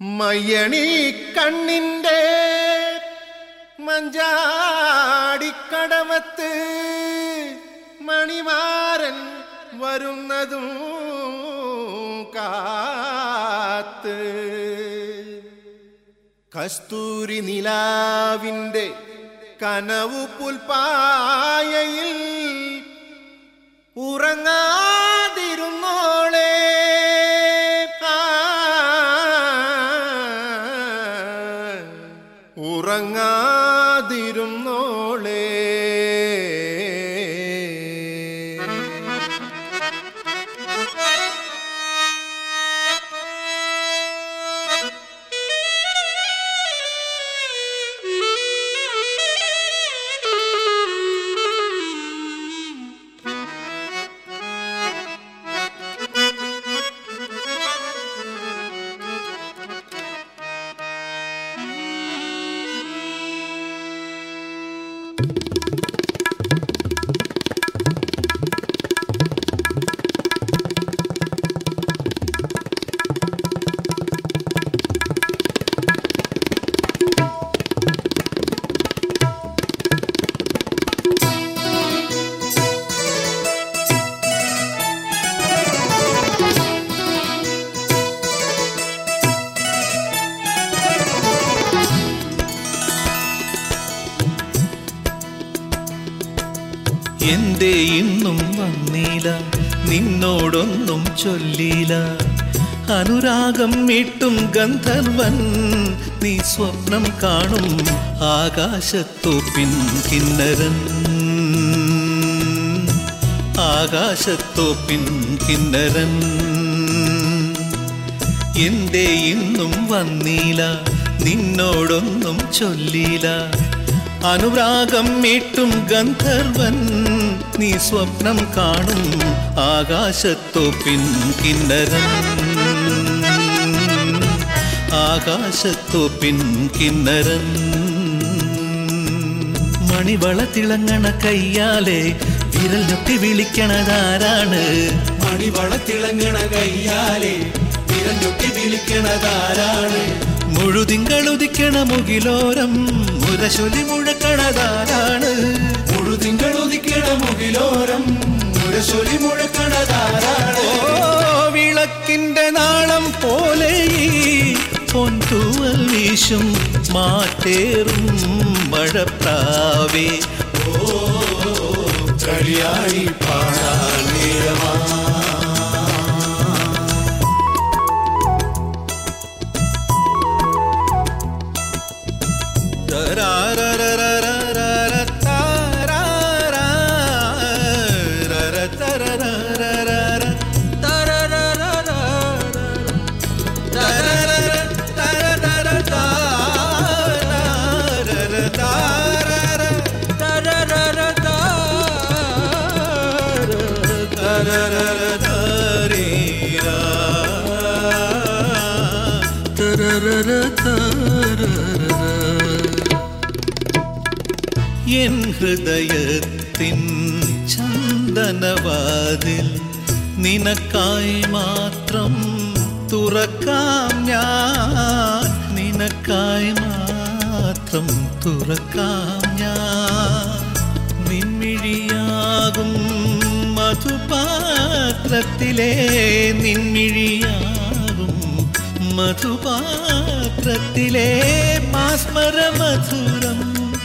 മയ്യണി കണ്ണിൻ്റെ മഞ്ചാടിക്കടവത്ത് മണിമാരൻ വരുന്നതും കാത്ത് കസ്തൂരി നിലാവിൻ്റെ കനവു പുൽപ്പായയിൽ ഉറങ്ങാതിരുന്നോളെ ആ, ഉറങ്ങാതിരുന്നോളെ എന്റെ ഇന്നും വന്നീല നിന്നോടൊന്നും ചൊല്ലില അനുരാഗം മീട്ടും ഗന്ധർവൻ നീ സ്വപ്നം കാണും ആകാശത്തോപ്പിൻ കിന്നരൻ ആകാശത്തോപ്പിൻ കിന്നരൻ എന്റെ ഇന്നും വന്നീല നിന്നോടൊന്നും ചൊല്ലില അനുരാഗം മീട്ടും ഗന്ധർവൻ നീ സ്വപ്നം കാണും ആകാശത്തോപ്പിൻ കിന്നരൻ ആകാശത്തോപ്പിൻ കിന്നരൻ മണിവള തിളങ്ങണ കയ്യാലെ വിരൽ ഞൊട്ടി വിളിക്കണതാരാണ് മണിവള തിളങ്ങണ കയ്യാലെ വിരൽ ചുട്ടി വിളിക്കണതാരാണ് മുഴുതിങ്കളുദിക്കണ മുകിലോരം മുരശൊലി മുഴക്കണതാരാണ് മുഴുതിങ്കൾ ഉദിക്കണ മുകിലോരം മുരശൊലി മുഴക്കണതാരാണ് ഓ വിളക്കിന്റെ നാളം പോലെ ഈ പൊൻതൂവൽ വീശും മാറ്റേറും മഴപ്രാവേ കളിയാടി പാടാൻ നേരമാ എൻ ഹൃദയത്തിൻ ചന്ദനവാതിൽ നിനക്കായി മാത്രം തുറക്കാം ഞാൻ നിനക്കായി മാത്രം തുറക്കാം ഞാൻ നിൻമിഴിയാകും മധുപാത്രത്തിലെ നിൻമിഴിയാകും മധുപാത്രത്തിലെ മാസ്മര മധുരം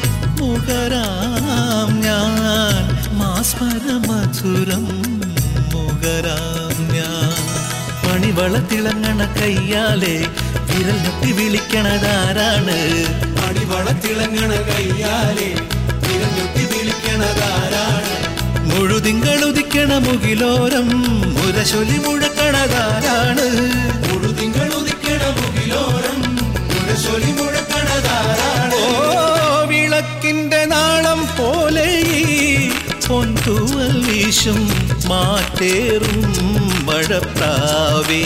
മുഖരാം ഞാൻ മാസ്മര മധുരം മുഖരാം ഞാൻ പണിവള തിളങ്ങണ കയ്യാലെ വിരൽ ഞൊട്ടി വിളിക്കണതാരാണ് മണിവള തിളങ്ങണ കയ്യാലെ വിരൽ ചുട്ടി വിളിക്കണതാരാണ് മുഴുതിങ്കളുദിക്കണ മുകിലോരം മുരശൊലി മുഴക്കണതാരാണ് മുഴുതിങ്കൾ ഉദിക്കണ മുകിലോരം മുരശൊലി മുഴക്കണതാരാണ് ഓ വിളക്കിന്റെ നാളം പോലെ ഈ പൊൻതൂവൽ വീശും മാറ്റേറും മഴപ്രാവേ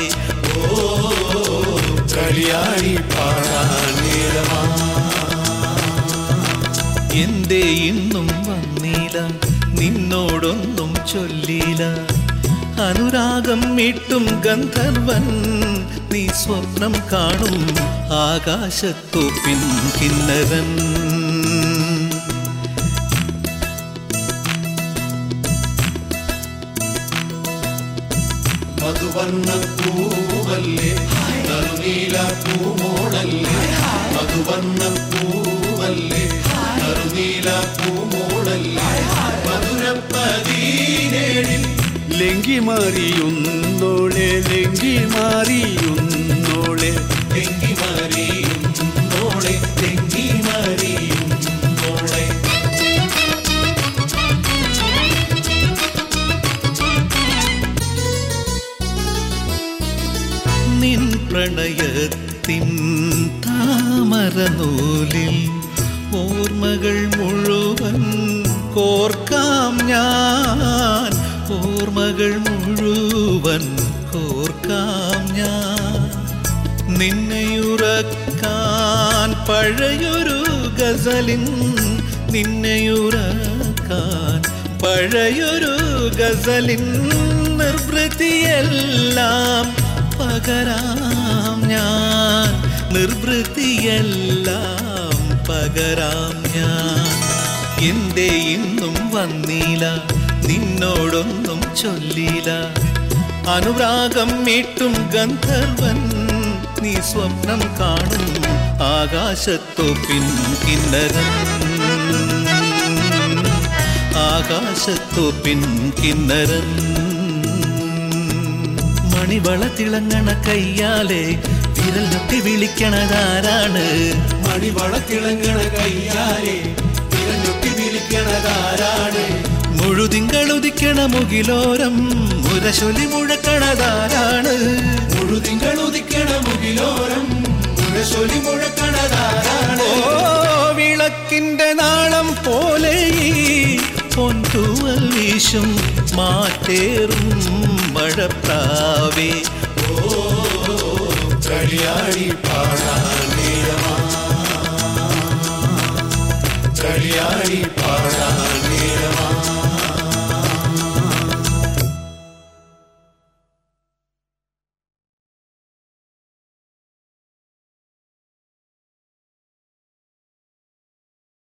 കളിയാടി പാടാൻ നേരമാ എന്റെ ഇന്നും വന്നീല നിന്നോടൊന്നും ചൊല്ലില അനുരാഗം മീട്ടും ഗന്ധർവൻ നീ സ്വപ്നം കാണും ആകാശത്തു പിൻകിന്നരൻ മധുവർണ്ണ പൂവല്ലേ നറുനീല പൂമോളല്ലേ മധുവർണ്ണ പൂവല്ലേ നറുനീല പൂമോളല്ലേ മധുരപ്പതീനേഴിൽ ലെങ്കി മാറിയുന്നോളെ ലെങ്കി മാറിയുന്നോളെ തെങ്കി മറിയുന്നോളെ തെങ്കി മറിയുന്നോളെ നിൻ പ്രണയത്തിൻ താമരനൂലിൽ ഓർമ്മകൾ മുഴുവൻ കോർക്കാം ഞാൻ ഓർമ്മകൾ മുഴുവൻ കോർക്കാം ഞാൻ നിന്നെയുറക്കാൻ പഴയൊരു ഗസലിൻ നിന്നെയുറക്കാൻ പഴയൊരു ഗസലിൻ നിർവൃത്തിയെല്ലാം പകരാം ഞാൻ നിർവൃത്തിയെല്ലാം പകരാം ഞാൻ എന്റെ ഇന്നും വന്നില്ല നിന്നോടൊന്നും ചൊല്ലില്ല അനുരാഗം മീട്ടും ഗന്ധർവൻ നീ സ്വപ്നം കാണും ആകാശത്തു പിൻകിന്നരൻ ആകാശത്തു പിൻകിന്നരൻ മണിവള തിളങ്ങണ കയ്യാലെ വിരൽ നൊട്ടി വിളിക്കണതാരാണ് മണിവള തിളങ്ങണ കയ്യാലെ തിരഞ്ഞൊട്ടി വിളിക്കണതാരാണ് മുഴുതിങ്കളുദിക്കണ മുകിലോരം മുരശൊലി മുഴക്കണതാരാണ് മുഴുതിങ്കൾ ഉദിക്കണ മുകിലോരം മുഴശൊലി മുഴക്കണതാരാണ് ഓ വിളക്കിന്റെ നാളം പോലെ ഈ പൊൻതൂവൽ വീശും മാറ്റേറും മഴപ്രാവേ കളിയാടി പാടാൻ നേരമാ കളിയാടി